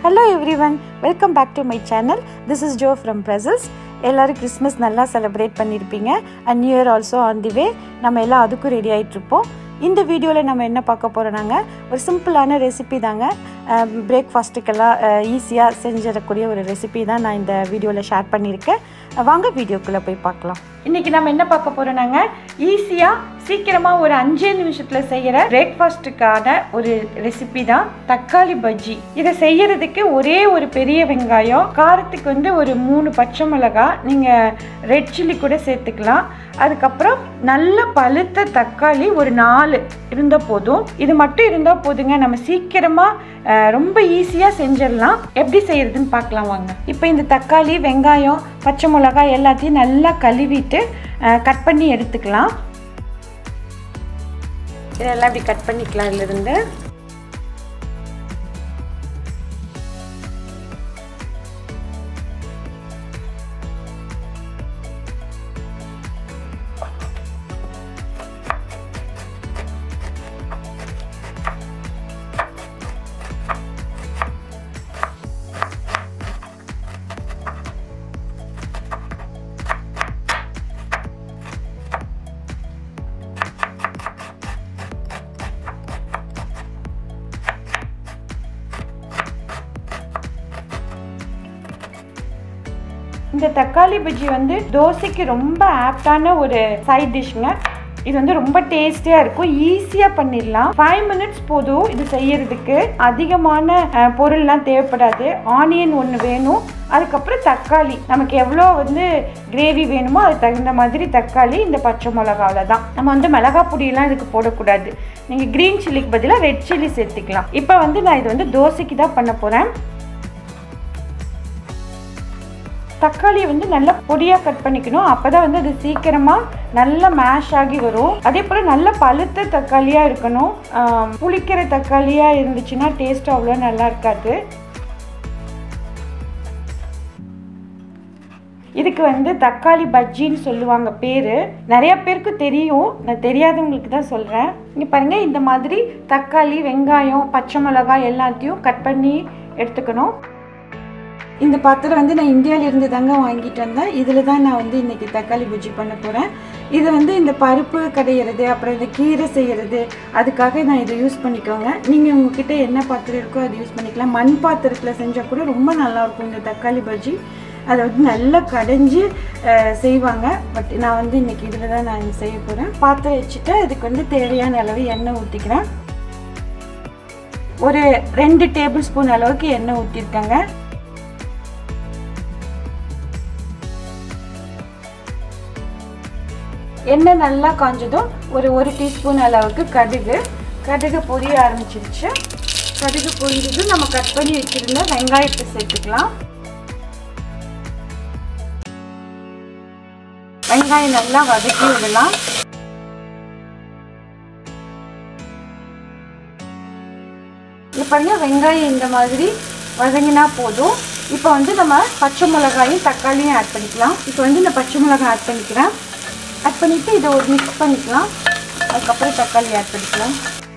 hello everyone welcome back to my channel this is Jo from Brussels எல்லோரும் Christmas நல்லா celebrate பண்ணியிருப்பீங்க and new year also on the way நம்ம எல்லாம் அதுக்கும் ready ஆகிட்ருப்போம் இந்த வீடியோவில் நம்ம என்ன பார்க்க போகிறோம்னாங்க ஒரு சிம்பிளான ரெசிபி தாங்க பிரேக்ஃபாஸ்ட்டுக்கெல்லாம் ஈஸியாக செஞ்சிடக்கூடிய ஒரு ரெசிபி தான் நான் இந்த வீடியோவில் ஷேர் பண்ணியிருக்கேன் வாங்க வீடியோக்குள்ளே போய் பார்க்கலாம் இன்றைக்கி நம்ம என்ன பார்க்க போகிறோம்னாங்க ஈஸியாக சீக்கிரமாக ஒரு அஞ்சே நிமிஷத்தில் செய்கிற பிரேக்ஃபாஸ்ட்டுக்கான ஒரு ரெசிபி தான் தக்காளி பஜ்ஜி இதை செய்யறதுக்கு ஒரே ஒரு பெரிய வெங்காயம் காரத்துக்கு வந்து ஒரு மூணு பச்சை மிளகாய் நீங்கள் ரெட் சில்லி கூட சேர்த்துக்கலாம் அதுக்கப்புறம் நல்ல பழுத்த தக்காளி ஒரு நாலு இருந்தால் போதும் இது மட்டும் இருந்தால் போதுங்க நம்ம சீக்கிரமாக ரொம்ப ஈஸியாக செஞ்சிடலாம் எப்படி செய்யறதுன்னு பார்க்கலாம் வாங்க இப்போ இந்த தக்காளி வெங்காயம் பச்சை மிளகாய் எல்லாத்தையும் நல்லா கழுவிட்டு கட் பண்ணி எடுத்துக்கலாம் இதெல்லாம் இப்படி கட் பண்ணிக்கலாம் இதுலேருந்து இந்த தக்காளி பஜ்ஜி வந்து தோசைக்கு ரொம்ப ஆப்டான ஒரு சைட் டிஷ்ங்க இது வந்து ரொம்ப டேஸ்டியாக இருக்கும் ஈஸியாக பண்ணிடலாம் ஃபைவ் மினிட்ஸ் போதும் இது செய்யறதுக்கு அதிகமான பொருள்லாம் தேவைப்படாது ஆனியன் ஒன்று வேணும் அதுக்கப்புறம் தக்காளி நமக்கு எவ்வளோ வந்து கிரேவி வேணுமோ அதுக்கு தகுந்த மாதிரி தக்காளி இந்த பச்சை மிளகாவில் தான் நம்ம வந்து மிளகா பொடியெல்லாம் இதுக்கு போடக்கூடாது நீங்கள் க்ரீன் சில்லிக்கு பதிலாக ரெட் சில்லி சேர்த்துக்கலாம் இப்போ வந்து நான் இது வந்து தோசைக்கு தான் பண்ண போகிறேன் தக்காளியை வந்து நல்லா பொடியாக கட் பண்ணிக்கணும் அப்போ தான் வந்து அது சீக்கிரமாக நல்லா மேஷ் ஆகி வரும் அதே போல் நல்ல பழுத்த தக்காளியாக இருக்கணும் புளிக்கிற தக்காளியாக இருந்துச்சுன்னா டேஸ்ட் அவ்வளோ நல்லா இருக்காது இதுக்கு வந்து தக்காளி பஜ்ஜின்னு சொல்லுவாங்க பேர் நிறைய பேருக்கு தெரியும் நான் தெரியாதவங்களுக்கு தான் சொல்கிறேன் இங்கே பாருங்கள் இந்த மாதிரி தக்காளி வெங்காயம் பச்சை மிளகாய் எல்லாத்தையும் கட் பண்ணி எடுத்துக்கணும் இந்த பாத்திரம் வந்து நான் இந்தியாவிலேருந்து தாங்க வாங்கிட்டு வந்தேன் இதில் தான் நான் வந்து இன்றைக்கி தக்காளி பஜ்ஜி பண்ண போகிறேன் இது வந்து இந்த பருப்பு கடையிறது அப்புறம் இந்த கீரை செய்கிறது அதுக்காக நான் இதை யூஸ் பண்ணிக்கோங்க நீங்கள் உங்ககிட்ட என்ன பாத்திரம் இருக்கோ அதை யூஸ் பண்ணிக்கலாம் மண் பாத்திரத்தில் செஞ்சால் கூட ரொம்ப நல்லாயிருக்கும் இந்த தக்காளி பஜ்ஜி அதை வந்து நல்லா கடைஞ்சி செய்வாங்க பட் நான் வந்து இன்றைக்கி இதில் தான் நான் செய்ய போகிறேன் பாத்திரம் வச்சுட்டு அதுக்கு வந்து தேவையான அளவு எண்ணெய் ஊற்றிக்கிறேன் ஒரு ரெண்டு டேபிள் ஸ்பூன் அளவுக்கு எண்ணெய் ஊற்றிருக்கேங்க எண்ணெய் நல்லா காஞ்சதும் ஒரு ஒரு டீஸ்பூன் அளவுக்கு கடுகு கடுகு பொரிய ஆரம்பிச்சிருச்சு கடுகு பொரிஞ்சதும் நம்ம கட் பண்ணி வச்சுருந்த வெங்காயத்தை சேர்த்துக்கலாம் வெங்காயம் நல்லா வதக்கி விடலாம் இப்போ பாருங்க வெங்காயம் இந்த மாதிரி வதங்கினா போதும் இப்போ வந்து நம்ம பச்சை மிளகாயும் தக்காளியும் ஆட் பண்ணிக்கலாம் இப்போ வந்து இந்த பச்சை மிளகாய் ஆட் பண்ணிக்கிறேன் ஆட் பண்ணிவிட்டு இதை ஒரு மிக்ஸ் பண்ணிக்கலாம் அதுக்கப்புறம் தக்காளி ஆட் பண்ணிக்கலாம்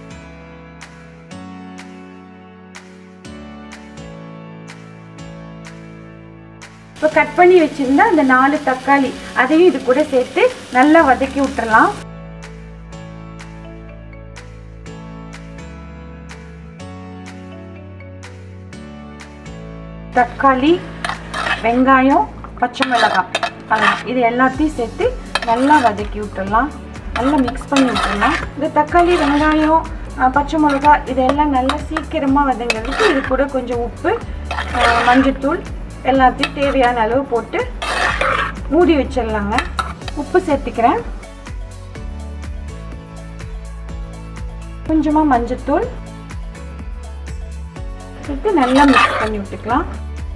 இப்போ கட் பண்ணி வச்சுருந்தா அந்த நாலு தக்காளி அதையும் இது கூட சேர்த்து நல்லா வதக்கி விட்டுறலாம் தக்காளி வெங்காயம் பச்சை மிளகாய் இது எல்லாத்தையும் சேர்த்து நல்லா வதக்கி விட்டுடலாம் நல்லா மிக்ஸ் பண்ணி விட்டுடலாம் இந்த தக்காளி வெங்காயம் பச்சை மிளகாய் இதெல்லாம் நல்லா சீக்கிரமாக வதங்கிறதுக்கு இது கூட கொஞ்சம் உப்பு மஞ்சத்தூள் எல்லாத்தையும் தேவையான அளவு போட்டு மூடி வச்சிடலாங்க உப்பு சேர்த்துக்கிறேன் கொஞ்சமாக மஞ்சத்தூள் சேர்த்து நல்லா மிக்ஸ் பண்ணி விட்டுக்கலாம்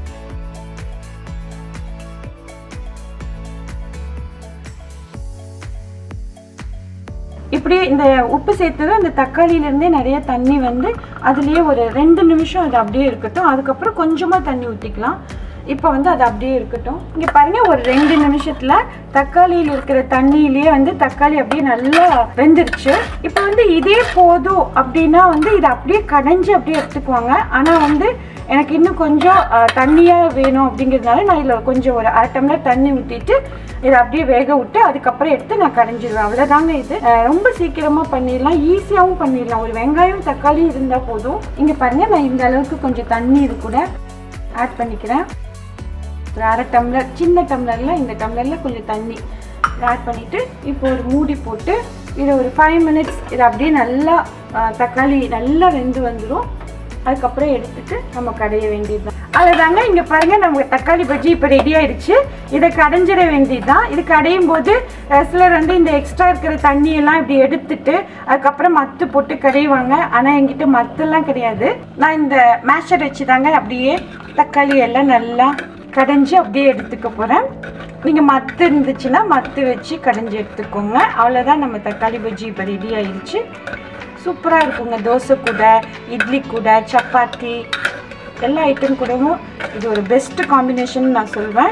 இப்படியே இந்த உப்பு சேர்த்தது அந்த தக்காளியிலேருந்தே நிறைய தண்ணி வந்து அதுலேயே ஒரு ரெண்டு நிமிஷம் அது அப்படியே இருக்கட்டும் அதுக்கப்புறம் கொஞ்சமாக தண்ணி ஊற்றிக்கலாம் இப்போ வந்து அது அப்படியே இருக்கட்டும் இங்கே பாருங்க ஒரு ரெண்டு நிமிஷத்தில் தக்காளியில் இருக்கிற தண்ணியிலேயே வந்து தக்காளி அப்படியே நல்லா வெந்துருச்சு இப்போ வந்து இதே போதும் அப்படின்னா வந்து இதை அப்படியே கடைஞ்சி அப்படியே எடுத்துக்குவாங்க ஆனால் வந்து எனக்கு இன்னும் கொஞ்சம் தண்ணியாக வேணும் அப்படிங்கிறதுனால நான் இதில் கொஞ்சம் ஒரு அரை டம்ளர் தண்ணி ஊற்றிட்டு இதை அப்படியே வேக விட்டு அதுக்கப்புறம் எடுத்து நான் கடைஞ்சிடுவேன் அவ்வளோதாங்க இது அஹ் ரொம்ப சீக்கிரமாக பண்ணிடலாம் ஈஸியாகவும் பண்ணிடலாம் ஒரு வெங்காயம் தக்காளி இருந்தால் போதும் இங்கே பாருங்கள் நான் இந்த அளவுக்கு கொஞ்சம் தண்ணி இது கூட ஆட் பண்ணிக்கிறேன் ஒரு அரை டம்ளர் சின்ன டம்ளரில் இந்த டம்ளரில் கொஞ்சம் தண்ணி ஆட் பண்ணிவிட்டு இப்போ ஒரு மூடி போட்டு இதை ஒரு ஃபைவ் மினிட்ஸ் இதை அப்படியே நல்லா ஆ, தக்காளி நல்லா வெந்து வந்துடும் அதுக்கப்புறம் எடுத்துட்டு நம்ம கடைய வேண்டியது தான் அதுதாங்க இங்கே பாருங்கள் நம்ம தக்காளி பஜ்ஜி இப்போ ரெடி ஆயிடுச்சு இதை கடைஞ்சிட வேண்டியது தான் இது கடையும் போது அஹ், சிலர் வந்து இந்த எக்ஸ்ட்ரா இருக்கிற தண்ணியெல்லாம் இப்படி எடுத்துட்டு அதுக்கப்புறம் மத்து போட்டு கடைவாங்க ஆனால் என்கிட்ட மத்தெல்லாம் கிடையாது நான் இந்த மேஷர் வச்சு தாங்க அப்படியே தக்காளி எல்லாம் நல்லா கடைஞ்சி அப்படியே எடுத்துக்க போகிறேன் நீங்கள் மத்து இருந்துச்சுன்னா மத்து வச்சு கடைஞ்சி எடுத்துக்கோங்க அவ்வளோதான் நம்ம தக்காளி பஜ்ஜி இப்போ ரெடி ஆயிடுச்சு சூப்பராக இருக்குங்க தோசை கூட இட்லி கூட சப்பாத்தி எல்லா ஐட்டம் கூடவும் இது ஒரு பெஸ்ட் காம்பினேஷன் நான் சொல்வேன்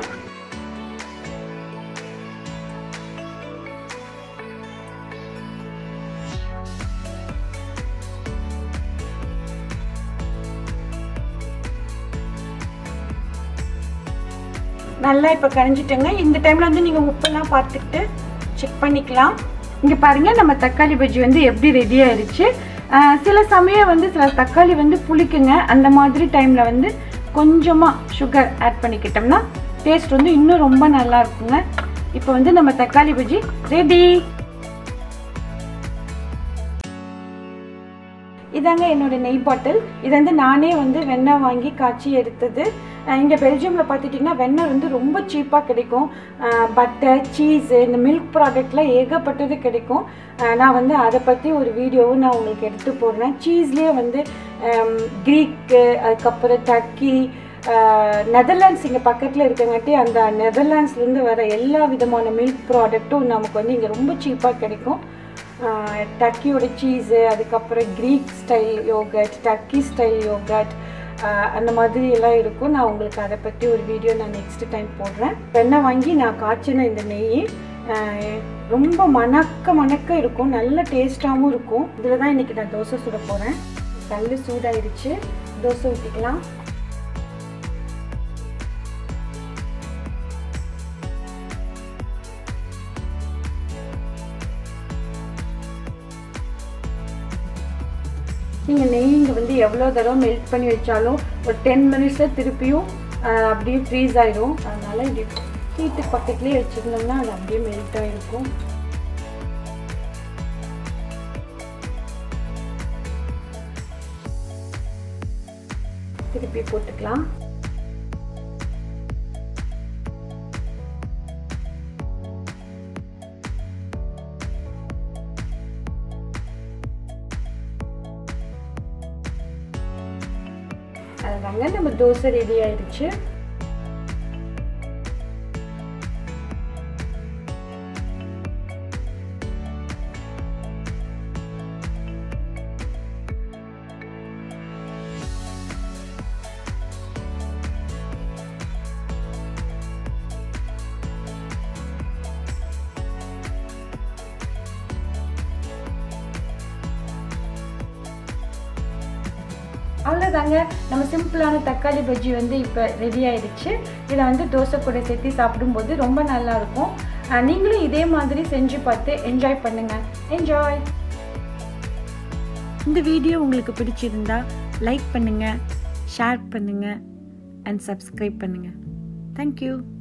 நல்லா இப்போ கரைஞ்சிட்டுங்க இந்த டைமில் வந்து நீங்கள் உப்பெல்லாம் பார்த்துக்கிட்டு செக் பண்ணிக்கலாம் இங்கே பாருங்கள் நம்ம தக்காளி பஜ்ஜி வந்து எப்படி ரெடி ஆயிடுச்சு ஆஹ் சில சமயம் வந்து சில தக்காளி வந்து புளிக்குங்க அந்த மாதிரி டைமில் வந்து கொஞ்சமாக சுகர் ஆட் பண்ணிக்கிட்டோம்னா டேஸ்ட் வந்து இன்னும் ரொம்ப நல்லா இருக்குங்க இப்போ வந்து நம்ம தக்காளி பஜ்ஜி ரெடி இதாங்க என்னோட நெய் பாட்டில் இது வந்து நானே வந்து வெண்ணெய் வாங்கி காய்ச்சி எடுத்தது இங்கே பெல்ஜியமில் பார்த்துட்டிங்கன்னா வெண்ணெய் வந்து ரொம்ப சீப்பாக கிடைக்கும் பட்டர் சீஸு இந்த மில்க் ப்ராடக்ட்லாம் ஏகப்பட்டது கிடைக்கும் அஹ் நான் வந்து அதை பற்றி ஒரு வீடியோவும் நான் உங்களுக்கு எடுத்து போடுறேன் சீஸ்லேயே வந்து க்ரீக்கு அதுக்கப்புறம் டர்க்கி நெதர்லாண்ட்ஸ் இங்கே பக்கத்தில் இருக்கங்காட்டி அந்த நெதர்லாண்ட்ஸ்லேருந்து வர எல்லா விதமான மில்க் ப்ராடக்ட்டும் நமக்கு வந்து இங்கே ரொம்ப சீப்பாக கிடைக்கும் டர்க்கியோட சீஸு அதுக்கப்புறம் Greek style yoghurt Turkey style yoghurt அந்த மாதிரி எல்லாம் இருக்கும் நான் உங்களுக்கு அதை பற்றி ஒரு வீடியோ நான் நெக்ஸ்ட் டைம் போடுறேன் வெண்ணெய் வாங்கி நான் காய்ச்சின இந்த நெய் ஆஹ் ரொம்ப மணக்க மணக்க இருக்கும் நல்ல டேஸ்ட்டாகவும் இருக்கும் இதில் தான் இன்றைக்கி நான் தோசை சுட போகிறேன் கல் சூடாயிருச்சு தோசை ஊற்றிக்கலாம் நீங்கள் நெய் இங்கே வந்து எவ்வளோ தடவை மெல்ட் பண்ணி வச்சாலும் ஒரு டென் மினிட்ஸில் திருப்பியும் ஆஹ், அப்படியே ஃப்ரீஸ் ஆயிடும் அதனால் இப்படி ஹீட்டு பக்கத்துலேயே வச்சுருந்தோம்னா அது அப்படியே மெல்ட் ஆகிருக்கும் திருப்பி போட்டுக்கலாம் அதுதாங்க நம்ம தோசை ரெடி ஆயிடுச்சு அவ்வளோதாங்க நம்ம சிம்பிளான தக்காளி பஜ்ஜி வந்து இப்போ ரெடி ஆயிடுச்சு இதை வந்து தோசை கூட சேர்த்து சாப்பிடும்போது ரொம்ப நல்லா இருக்கும் அஹ் நீங்களும் இதே மாதிரி செஞ்சு பார்த்து என்ஜாய் பண்ணுங்க என்ஜாய் இந்த வீடியோ உங்களுக்கு பிடிச்சிருந்தா லைக் பண்ணுங்க ஷேர் பண்ணுங்க அண்ட் சப்ஸ்கிரைப் பண்ணுங்க தேங்க்யூ